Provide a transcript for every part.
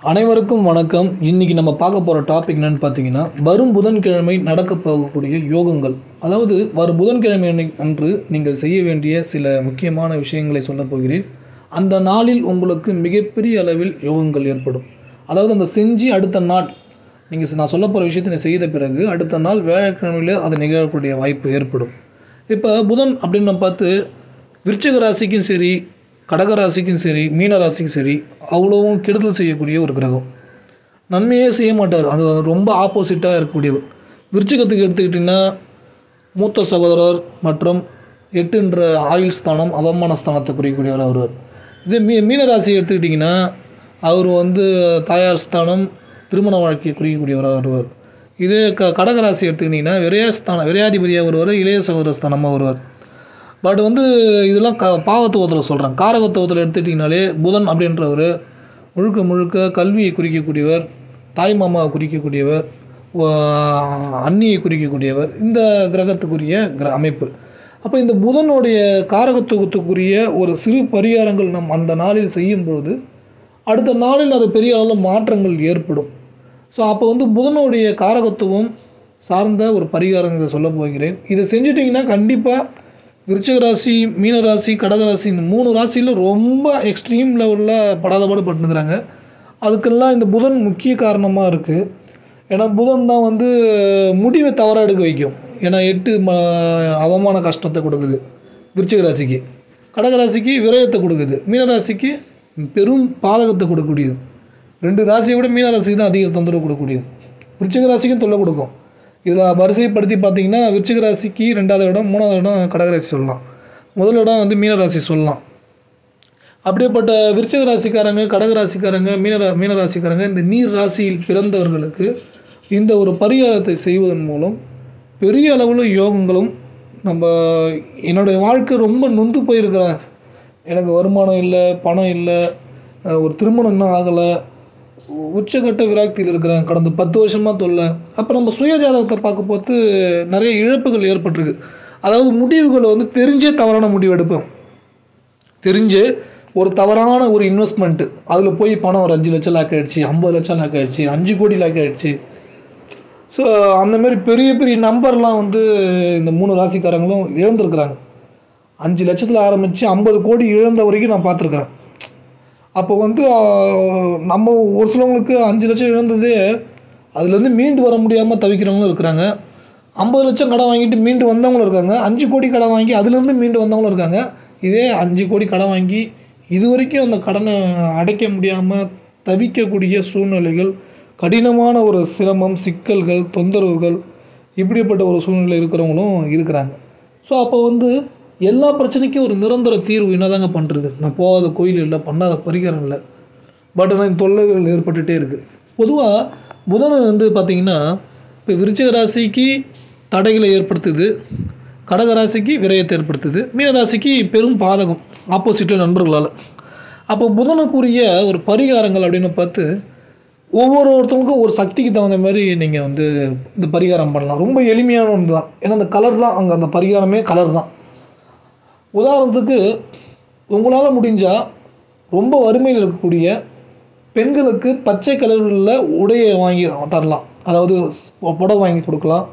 அனைவருக்கும் வணக்கம் இன்னைக்கு நம்ம பார்க்க போகிற டாபிக் என்னன்னு பார்த்தீங்கன்னா வரும் புதன்கிழமை நடக்க போகக்கூடிய யோகங்கள் அதாவது வரும் புதன்கிழமை அன்னை- அன்று நீங்கள் செய்ய வேண்டிய சில முக்கியமான விஷயங்களை சொல்லப் போகிறேன் அந்த நாளில் உங்களுக்கு மிகப்பெரிய அளவில் யோகங்கள் ஏற்படும் அதாவது அந்த செஞ்சு அடுத்த நாள் நீங்கள் நான் சொல்ல போகிற விஷயத்தை நீ செய்த பிறகு அடுத்த நாள் வியாழக்கிழமையில் அது நிகழக்கூடிய வாய்ப்பு ஏற்படும் இப்போ புதன் அப்படின்னு நம்ம பார்த்து விருச்சிக ராசிக்கும் சரி கடக ராசிக்கும் சரி மீன ராசிக்கும் சரி அவ்வளவும் கெடுதல் செய்யக்கூடிய ஒரு கிரகம் நன்மையே செய்ய மாட்டார் அது ரொம்ப ஆப்போசிட்டாக இருக்கக்கூடியவர் விருச்சிகத்துக்கு எடுத்துக்கிட்டிங்கன்னா மூத்த சகோதரர் மற்றும் எட்டுன்ற ஆயுள் ஸ்தானம் அவமான ஸ்தானத்தை குறிக்கக்கூடியவர் அவர் இதே மீ மீன ராசி எடுத்துக்கிட்டிங்கன்னா அவர் வந்து தாயார் ஸ்தானம் திருமண வாழ்க்கையை குறிக்கக்கூடியவராக வருவார் இதே க கடகராசி எடுத்துக்கிட்டிங்கன்னா விரையஸ்தானம் விரையாதிபதியாக வருவார் இளைய சகோதர ஸ்தானமாக வருவார் பட் வந்து இதெல்லாம் க பாவத்துவத்தில் சொல்கிறேன் காரகத்துவத்தில் எடுத்துட்டிங்கனாலே புதன் அப்படின்றவர் முழுக்க முழுக்க கல்வியை குறிக்கக்கூடியவர் தாய் மாமாவை குறிக்கக்கூடியவர் வா- அன்னியை குறிக்கக்கூடியவர் இந்த கிரகத்துக்குரிய கிர அமைப்பு அப்போ இந்த புதனுடைய காரகத்துவத்துக்குரிய ஒரு சிறு பரிகாரங்கள் நம் அந்த நாளில் செய்யும் பொழுது அடுத்த நாளில் அது பெரிய அளவில் மாற்றங்கள் ஏற்படும் ஸோ அப்போ வந்து புதனுடைய காரகத்துவம் சார்ந்த ஒரு பரிகாரங்களை சொல்ல போகிறேன் இதை செஞ்சிட்டிங்கன்னா கண்டிப்பாக விருச்சிக ராசி மீன ராசி கடக ராசி இந்த மூணு ராசியில் ரொம்ப எக்ஸ்ட்ரீம் லெவலில் படாதபாடு பட்டுனுக்குறாங்க அதுக்கெல்லாம் இந்த புதன் முக்கிய காரணமாக இருக்குது ஏன்னா புதன் தான் வந்து முடிவை தவறாக எடுக்க வைக்கும் ஏன்னா எட்டு ம அவமான கஷ்டத்தை கொடுக்குது விருச்சிக ராசிக்கு கடக ராசிக்கு விரயத்தை கொடுக்குது மீன ராசிக்கு பெரும் பாதகத்தை கொடுக்கக்கூடியது ரெண்டு ராசியை விட மீன ராசிக்கு தான் அதிக தொந்தரவு கொடுக்கக்கூடியது விருச்சிக ராசிக்கும் தொல்லை கொடுக்கும் இதில் வரிசைப்படுத்தி பார்த்தீங்கன்னா விருச்சிக ராசிக்கு ரெண்டாவது இடம் மூணாவது இடம் கடகராசி சொல்லலாம் முதல் இடம் வந்து மீன ராசி சொல்லலாம் அப்படியேப்பட்ட விருச்சிக ராசிக்காரங்க கடக ராசிக்காரங்க மீன ரா- மீன ராசிக்காரங்க இந்த நீர் ராசியில் பிறந்தவர்களுக்கு இந்த ஒரு பரிகாரத்தை செய்வதன் மூலம் பெரிய அளவில் யோகங்களும் நம்ம என்னுடைய வாழ்க்கை ரொம்ப நொந்து போயிருக்கிறேன் எனக்கு வருமானம் இல்லை பணம் இல்லை அஹ் ஒரு திருமணம் இன்னும் ஆகலை உச்சகட்ட விராக்தியில் இருக்கிறேன் கடந்த பத்து வருஷமாக தொல்லை அப்போ நம்ம சுயஜாதகத்தை பார்க்க போது நிறைய இழப்புகள் ஏற்பட்டிருக்கு அதாவது முடிவுகளை வந்து தெரிஞ்சே தவறான முடிவு எடுப்போம் தெரிஞ்சு ஒரு தவறான ஒரு இன்வெஸ்ட்மெண்ட்டு அதில் போய் பணம் ஒரு அஞ்சு லட்சம் லாக் ஆயிடுச்சு ஐம்பது லட்சம் லாக் ஆயிடுச்சு அஞ்சு கோடி லாக் ஆயிடுச்சு ஸோ அந்த மாதிரி பெரிய பெரிய நம்பர்லாம் வந்து இந்த மூணு ராசிக்காரங்களும் இழந்திருக்கிறாங்க அஞ்சு லட்சத்தில் ஆரம்பித்து ஐம்பது கோடி இழந்த வரைக்கும் நான் பார்த்துருக்குறேன் அப்போ வந்து ஆஹ், நம்ம ஒரு சிலவங்களுக்கு அஞ்சு லட்சம் இழந்ததே அதுலேருந்து மீண்டு வர முடியாமல் தவிக்கிறவங்களும் இருக்கிறாங்க ஐம்பது லட்சம் கடன் வாங்கிட்டு மீண்டு வந்தவங்களும் இருக்காங்க அஞ்சு கோடி கடன் வாங்கி அதுலேருந்து மீண்டு வந்தவங்களும் இருக்காங்க இதே அஞ்சு கோடி கடன் வாங்கி இது வரைக்கும் அந்த கடனை அடைக்க முடியாமல் தவிக்கக்கூடிய சூழ்நிலைகள் கடினமான ஒரு சிரமம் சிக்கல்கள் தொந்தரவுகள் இப்படிப்பட்ட ஒரு சூழ்நிலை இருக்கிறவங்களும் இருக்கிறாங்க ஸோ அப்போ வந்து எல்லா பிரச்சனைக்கும் ஒரு நிரந்தர தீர்வு என்னதாங்க பண்ணுறது நான் போகாத கோயில் இல்லை பண்ணாத பரிகாரம் இல்லை பட் ஆனால் தொல்லைகள் ஏற்பட்டுட்டே இருக்குது பொதுவாக புதன் வந்து பார்த்தீங்கன்னா இப்போ விருச்சிக ராசிக்கு தடைகளை ஏற்படுத்துது கடக ராசிக்கு விரயத்தை ஏற்படுத்துது மீன ராசிக்கு பெரும் பாதகம் ஆப்போசிட்டில் நண்பர்களால் அப்போ புதனுக்குரிய ஒரு பரிகாரங்கள் அப்படின்னு பார்த்து ஒவ்வொரு ஒருத்தவங்களுக்கும் ஒரு சக்திக்கு தகுந்த மாதிரி நீங்கள் வந்து இந்த பரிகாரம் பண்ணலாம் ரொம்ப எளிமையான ஒன்று தான் ஏன்னா அந்த கலர் தான் அங்கே அந்த பரிகாரமே கலர் தான் உதாரணத்துக்கு உங்களால் முடிஞ்சால் ரொம்ப வறுமையில் இருக்கக்கூடிய பெண்களுக்கு பச்சை கலரில் உடையை வாங்கி தரலாம் அதாவது ஸ்- புடவை வாங்கி கொடுக்கலாம்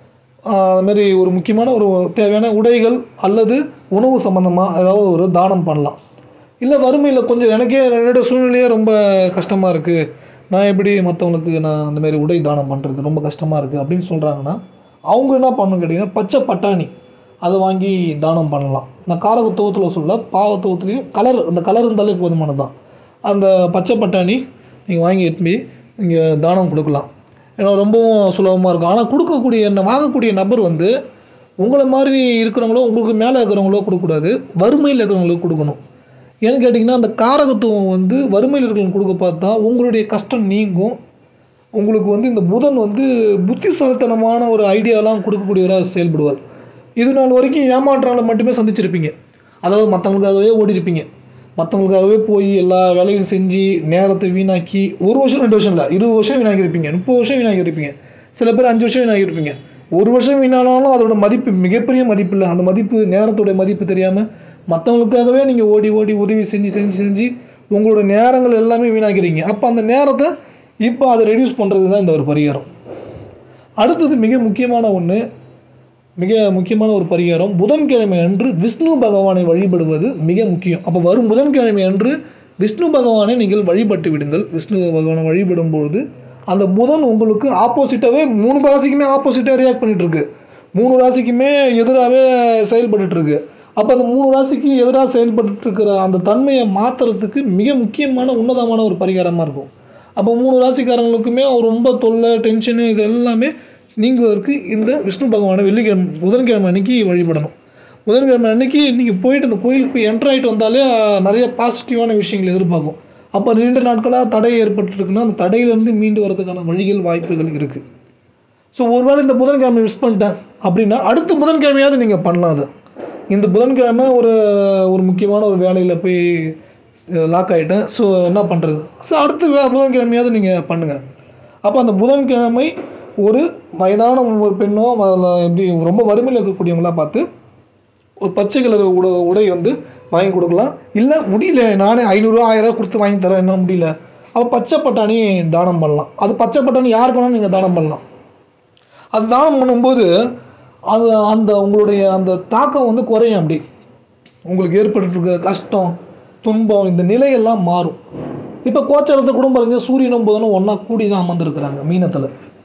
ஆஹ் அது மாதிரி ஒரு முக்கியமான ஒரு தேவையான உடைகள் அல்லது உணவு சம்மந்தமாக ஏதாவது ஒரு தானம் பண்ணலாம் இல்லை வறுமையில் கொஞ்சம் எனக்கே என்னோட சூழ்நிலையே ரொம்ப கஷ்டமாக இருக்குது நான் எப்படி மற்றவங்களுக்கு நான் அந்த மாதிரி உடை தானம் பண்ணுறது ரொம்ப கஷ்டமாக இருக்குது அப்படின்னு சொல்கிறாங்கன்னா அவங்க என்ன பண்ணணும் கேட்டிங்கன்னா பச்சை பட்டாணி அதை வாங்கி தானம் பண்ணலாம் நான் காரகத்துவத்தில் சொல்ல பாவத்துவத்துலேயும் கலர் அந்த கலர் இருந்தாலே போதுமானது தான் அந்த பச்சை பட்டாணி நீங்கள் வாங்கி எடுத்து நீங்கள் தானம் கொடுக்கலாம் ஏன்னா ரொம்பவும் சுலபமாக இருக்கும் ஆனால் கொடுக்கக்கூடிய என்ன வாங்கக்கூடிய நபர் வந்து உங்களை மாதிரி இருக்கிறவங்களோ உங்களுக்கு மேலே இருக்கிறவங்களோ கொடுக்கக்கூடாது வறுமையில் இருக்கிறவங்களுக்கு கொடுக்கணும் ஏன்னு கேட்டிங்கன்னா அந்த காரகத்துவம் வந்து வறுமையில் இருக்கிறவங்க கொடுக்க பார்த்தா உங்களுடைய கஷ்டம் நீங்கும் உங்களுக்கு வந்து இந்த புதன் வந்து புத்திசாலித்தனமான ஒரு ஐடியாலாம் கொடுக்கக்கூடியவராக செயல்படுவார் இது நாள் வரைக்கும் ஏமாற்றால மட்டுமே சந்திச்சிருப்பீங்க அதாவது மற்றவங்களுக்காகவே ஓடி இருப்பீங்க மற்றவங்களுக்காகவே போய் எல்லா வேலையும் செஞ்சு நேரத்தை வீணாக்கி ஒரு வருஷம் ரெண்டு வருஷம் இல்லை இருபது வருஷம் வீணாக்கியிருப்பீங்க முப்பது வருஷம் வீணாக்கியிருப்பீங்க சில பேர் அஞ்சு வருஷம் வீணாக்கியிருப்பீங்க ஒரு வருஷம் வீணானாலும் அதோட மதிப்பு மிகப்பெரிய மதிப்பு இல்லை அந்த மதிப்பு நேரத்தோட மதிப்பு தெரியாமல் மற்றவங்களுக்காகவே நீங்கள் ஓடி ஓடி உதவி செஞ்சு செஞ்சு செஞ்சு உங்களோட நேரங்கள் எல்லாமே வீணாக்கிறீங்க அப்போ அந்த நேரத்தை இப்போ அதை ரெடியூஸ் பண்ணுறது தான் இந்த ஒரு பரிகாரம் அடுத்தது மிக முக்கியமான ஒன்று மிக முக்கியமான ஒரு பரிகாரம் புதன்கிழமை அன்று விஷ்ணு பகவானை வழிபடுவது மிக முக்கியம் அப்போ வரும் புதன்கிழமை அன்று விஷ்ணு பகவானை நீங்கள் வழிபட்டு விடுங்கள் விஷ்ணு பகவானை வழிபடும் பொழுது அந்த புதன் உங்களுக்கு ஆப்போசிட்டாகவே மூணு ராசிக்குமே ஆப்போசிட்டாக ரியாக்ட் பண்ணிட்டு இருக்கு மூணு ராசிக்குமே எதிராகவே செயல்பட்டுட்டு இருக்கு அப்போ அந்த மூணு ராசிக்கு எதிராக செயல்பட்டு இருக்கிற அந்த தன்மையை மாற்றுறதுக்கு மிக முக்கியமான உன்னதமான ஒரு பரிகாரமாக இருக்கும் அப்போ மூணு ராசிக்காரங்களுக்குமே ரொம்ப தொல்லை டென்ஷனு இது எல்லாமே நீங்குவதற்கு இந்த விஷ்ணு பகவானை வெள்ளிக்கிழமை புதன்கிழமை அன்னைக்கு வழிபடணும் புதன்கிழமை அன்னைக்கு நீங்கள் போயிட்டு அந்த கோயிலுக்கு போய் என்டர் ஆகிட்டு வந்தாலே ஆஹ், நிறைய பாசிட்டிவான விஷயங்கள் எதிர்பார்க்கும் அப்போ நீண்ட நாட்களாக தடை ஏற்பட்டுருக்குன்னா அந்த தடையிலேருந்து மீண்டு வரதுக்கான வழிகள் வாய்ப்புகள் இருக்குது ஸோ ஒருவேளை இந்த புதன்கிழமை மிஸ் பண்ணிட்டேன் அப்படின்னா அடுத்த புதன்கிழமையாவது நீங்கள் பண்ணலாம் அதை இந்த புதன்கிழமை ஒரு ஒரு முக்கியமான ஒரு வேலையில் போய் லாக் ஆகிட்டேன் ஸோ என்ன பண்ணுறது ஸோ அடுத்த வே- புதன்கிழமையாவது நீங்கள் பண்ணுங்கள் அப்போ அந்த புதன்கிழமை ஒரு வயதான ஒரு பெண்ணோ அதில் எப்படி ரொம்ப வறுமையில் இருக்கக்கூடியவங்களா பார்த்து ஒரு பச்சை கலர் உட உடை வந்து வாங்கி கொடுக்கலாம் இல்லை முடியல நானே ஐநூறுரூவா ஆயிரரூவா கொடுத்து வாங்கி தரேன் என்ன முடியல அப்போ பச்சை பட்டாணி தானம் பண்ணலாம் அது பச்சை பட்டாணி யாருக்கு வேணாலும் நீங்கள் தானம் பண்ணலாம் அது தானம் பண்ணும்போது அது அந்த உங்களுடைய அந்த தாக்கம் வந்து குறையும் அப்படி உங்களுக்கு ஏற்பட்டு இருக்கிற கஷ்டம் துன்பம் இந்த நிலையெல்லாம் மாறும் இப்போ கோச்சாரத்தை கூட பாருங்க சூரியனும் புதனும் ஒன்றா கூடி தான் அமர்ந்துருக்குறாங்க மீனத்தில்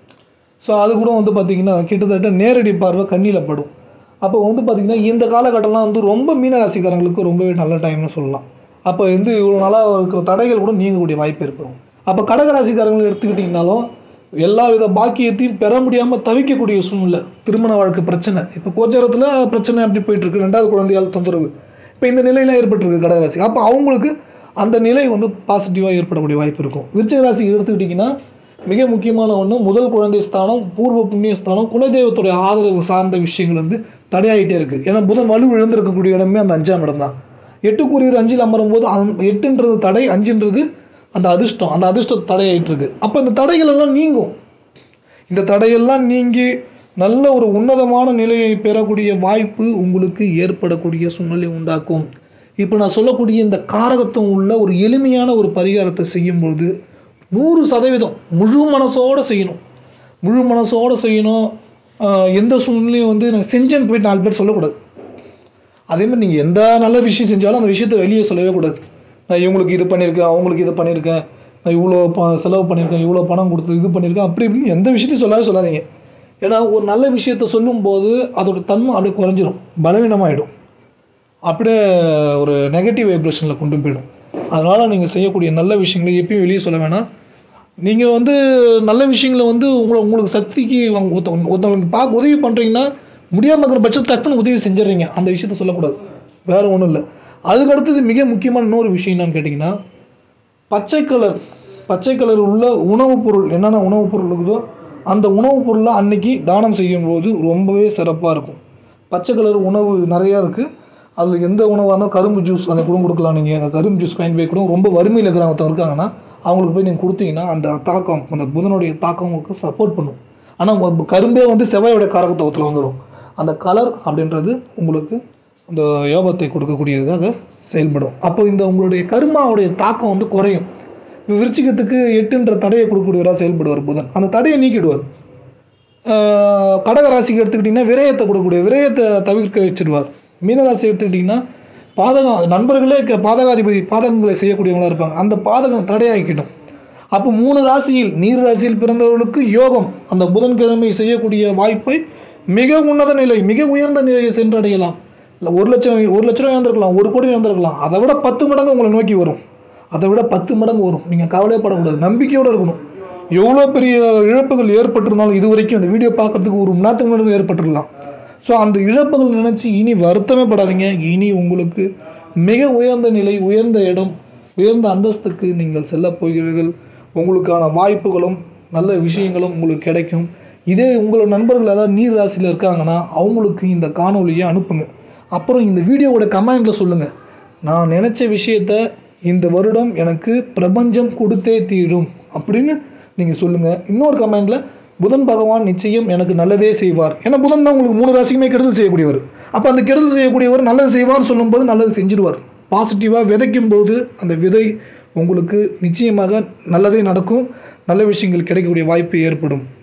ஸோ அது கூட வந்து பார்த்திங்கன்னா கிட்டத்தட்ட நேரடி பார்வை கண்ணியில் படும் அப்போ வந்து பார்த்திங்கன்னா இந்த காலகட்டம்லாம் வந்து ரொம்ப மீன ராசிக்காரங்களுக்கு ரொம்பவே நல்ல டைம்னு சொல்லலாம் அப்போ வந்து இவ்வளோ நாளாக இருக்கிற தடைகள் கூட நீங்கக்கூடிய வாய்ப்பு ஏற்படும் அப்போ கடக ராசிக்காரங்களை எடுத்துக்கிட்டிங்கனாலும் எல்லா வித பாக்கியத்தையும் பெற முடியாமல் தவிக்கக்கூடிய சூழ்நிலை திருமண வாழ்க்கை பிரச்சனை இப்போ கோச்சாரத்தில் பிரச்சனை அப்படி போயிட்டு இருக்கு ரெண்டாவது குழந்தையால் தொந்தரவு இப்போ இந்த நிலையெல்லாம் ஏற்பட்டிருக்கு கடகராசி அப்போ அவங்களுக்கு அந்த நிலை வந்து பாசிட்டிவாக ஏற்படக்கூடிய வாய்ப்பு இருக்கும் விருச்சிக ராசி எடுத்துக்கிட்டிங்கன்னா மிக முக்கியமான ஒன்று முதல் குழந்தை ஸ்தானம் பூர்வ புண்ணிய ஸ்தானம் குலதெய்வத்துடைய ஆதரவு சார்ந்த விஷயங்கள் வந்து தடையாயிட்டே இருக்கு ஏன்னா புதன் வலு இழந்திருக்கக்கூடிய இடமே அந்த அஞ்சாம் இடம் தான் எட்டுக்குரியவர் அஞ்சில் அமரும் போது அந்த எட்டுன்றது தடை அஞ்சுன்றது அந்த அதிர்ஷ்டம் அந்த அதிர்ஷ்டம் தடையாயிட்டு இருக்கு அப்போ இந்த தடைகள் எல்லாம் நீங்கும் இந்த தடையெல்லாம் நீங்கி நல்ல ஒரு உன்னதமான நிலையை பெறக்கூடிய வாய்ப்பு உங்களுக்கு ஏற்படக்கூடிய சூழ்நிலை உண்டாக்கும் இப்போ நான் சொல்லக்கூடிய இந்த காரகத்துவம் உள்ள ஒரு எளிமையான ஒரு பரிகாரத்தை செய்யும்பொழுது நூறு சதவீதம் முழு மனசோட செய்யணும் முழு மனசோட செய்யணும் ஆஹ் எந்த சூழ்நிலையும் வந்து நான் செஞ்சேன்னு போயிட்டு நாலு பேர் சொல்லக்கூடாது அதே மாதிரி நீங்கள் எந்த நல்ல விஷயம் செஞ்சாலும் அந்த விஷயத்தை வெளியே சொல்லவே கூடாது நான் இவங்களுக்கு இது பண்ணியிருக்கேன் அவங்களுக்கு இது பண்ணியிருக்கேன் நான் இவ்வளோ ப செலவு பண்ணியிருக்கேன் இவ்வளோ பணம் கொடுத்து இது பண்ணியிருக்கேன் அப்படி இப்படின்னு எந்த விஷயத்தையும் சொல்லவே சொல்லாதீங்க ஏன்னா ஒரு நல்ல விஷயத்த சொல்லும்போது அதோட தன்மை அப்படியே குறைஞ்சிரும் பலவீனமாயிடும் அப்படியே ஒரு நெகட்டிவ் வைப்ரேஷனில் கொண்டு போயிடும் அதனால் நீங்கள் செய்யக்கூடிய நல்ல விஷயங்களை எப்பயும் வெளியே சொல்ல வேணாம் நீங்கள் வந்து நல்ல விஷயங்களை வந்து உங்களை உங்களுக்கு சக்திக்கு அவங்க ஒருத்த- ஒருத்தவங்களுக்கு பார்க்க உதவி பண்ணுறீங்கன்னா முடியாமல் இருக்கிற பட்சத்து டக்குன்னு உதவி செஞ்சிடுறீங்க அந்த விஷயத்த சொல்லக்கூடாது வேற ஒன்றும் இல்லை அதுக்கு அடுத்தது மிக முக்கியமான இன்னொரு விஷயம் என்னன்னு கேட்டிங்கன்னா பச்சை கலர் பச்சை கலர் உள்ள உணவுப் பொருள் என்னென்ன உணவுப் பொருள் இருக்குதோ அந்த உணவுப் பொருளை அன்னைக்கு தானம் செய்யும்போது ரொம்பவே சிறப்பாக இருக்கும் பச்சை கலர் உணவு நிறையா இருக்குது அதில் எந்த உணவாக இருந்தாலும் கரும்பு ஜூஸ் அதை கூட கொடுக்கலாம் நீங்கள் கரும்பு ஜூஸ் பயன் போய் கூட ரொம்ப வறுமையில் இருக்கிறவங்க ஒருத்தர் இருக்காங்கன்னா அவங்களுக்கு போய் நீங்கள் கொடுத்தீங்கன்னா அந்த தாக்கம் அந்த புதனுடைய தாக்கம் உங்களுக்கு சப்போர்ட் பண்ணும் ஆனால் கரும்பே வந்து செவ்வாயோட காரகத்துவத்தில் வந்துடும் அந்த கலர் அப்படின்றது உங்களுக்கு அந்த யோகத்தை கொடுக்கக்கூடியதாக செயல்படும் அப்போ இந்த உங்களுடைய கருமாவுடைய தாக்கம் வந்து குறையும் இப்ப விருச்சிகத்துக்கு எட்டுன்ற தடையை கொடுக்கக்கூடியவராக செயல்படுவார் புதன் அந்த தடையை நீக்கிடுவார் ஆஹ் கடக ராசிக்கு எடுத்துக்கிட்டிங்கன்னா விரயத்தை கொடுக்கக்கூடிய விரயத்தை தவிர்க்க வச்சிருவார் மீனராசி எடுத்துக்கிட்டிங்கன்னா பாதகம் நண்பர்களே க- பாதகாதிபதி பாதகங்களை செய்யக்கூடியவங்களா இருப்பாங்க அந்த பாதகம் தடையாக்கிடும் அப்போ மூணு ராசியில் நீர் ராசியில் பிறந்தவர்களுக்கு யோகம் அந்த புதன்கிழமை செய்யக்கூடிய வாய்ப்பை மிக உன்னத நிலை மிக உயர்ந்த நிலையை சென்றடையலாம் இல்லை ஒரு லட்சம் ஒரு லட்ச ரூபாய் இழந்திருக்கலாம் ஒரு கோடி இழந்திருக்கலாம் அதை விட பத்து மடங்கு உங்களை நோக்கி வரும் அதை விட பத்து மடங்கு வரும் நீங்கள் கவலைப்படக்கூடாது நம்பிக்கையோடு இருக்கணும் எவ்வளோ பெரிய இழப்புகள் ஏற்பட்டிருந்தாலும் இது வரைக்கும் அந்த வீடியோ பார்க்கறதுக்கு ஒரு மணி நேரத்துக்கு முன்னாடி ஏற்பட்டிருக்கலாம் ஸோ அந்த இழப்புகள் நினச்சி இனி வருத்தமே படாதீங்க இனி உங்களுக்கு மிக உயர்ந்த நிலை உயர்ந்த இடம் உயர்ந்த அந்தஸ்துக்கு நீங்கள் செல்லப் போகிறீர்கள் உங்களுக்கான வாய்ப்புகளும் நல்ல விஷயங்களும் உங்களுக்கு கிடைக்கும் இதே உங்களோட நண்பர்கள் ஏதாவது நீர் ராசியில் இருக்காங்கன்னா அவங்களுக்கு இந்த காணொளியை அனுப்புங்க அப்புறம் இந்த வீடியோவோட கமெண்ட்ல சொல்லுங்க நான் நினைச்ச விஷயத்த இந்த வருடம் எனக்கு பிரபஞ்சம் கொடுத்தே தீரும் அப்படின்னு நீங்க சொல்லுங்க இன்னொரு கமெண்ட்ல புதன் பகவான் நிச்சயம் எனக்கு நல்லதே செய்வார் ஏன்னா புதன் தான் உங்களுக்கு மூணு ராசிக்குமே கெடுதல் செய்யக்கூடியவர் அப்போ அந்த கெடுதல் செய்யக்கூடியவர் நல்லது செய்வார்னு சொல்லும்போது நல்லது செஞ்சிருவார் பாசிட்டிவாக விதைக்கும் போது அந்த விதை உங்களுக்கு நிச்சயமாக நல்லதே நடக்கும் நல்ல விஷயங்கள் கிடைக்கக்கூடிய வாய்ப்பு ஏற்படும்